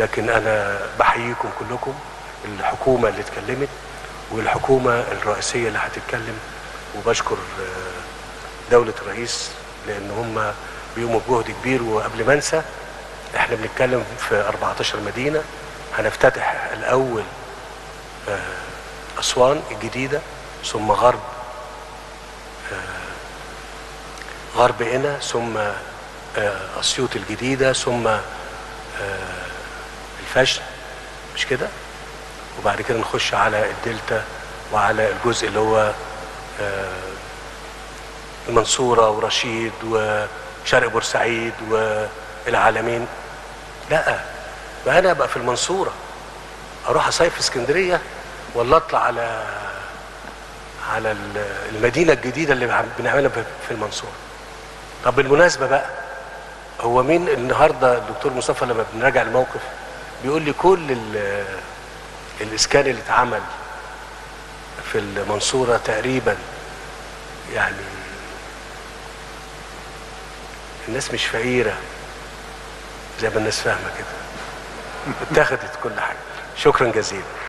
لكن انا بحييكم كلكم الحكومه اللي اتكلمت والحكومه الرئيسيه اللي هتتكلم وبشكر آه، دوله الرئيس لان هم بيقوموا بجهد كبير وقبل ما انسى احنا بنتكلم في 14 مدينه هنفتتح الاول آه، اسوان الجديده ثم غرب غرب قنا ثم آه، اسيوط الجديده ثم آه، الفشل مش كده وبعد كده نخش على الدلتا وعلى الجزء اللي هو آه، المنصوره ورشيد وشرق بورسعيد والعالمين لا بقى انا ابقى في المنصوره اروح اصيف في اسكندريه ولا اطلع على على ال- المدينه الجديده اللي عم- بنعملها في- في المنصوره طب بالمناسبه بقى هو مين النهارده الدكتور مصطفى لما بنراجع الموقف بيقول لي كل ال- الاسكان اللي اتعمل في المنصوره تقريبا يعني الناس مش فقيره زي ما الناس فاهمه كده اتخذت كل حاجه شكرا جزيلا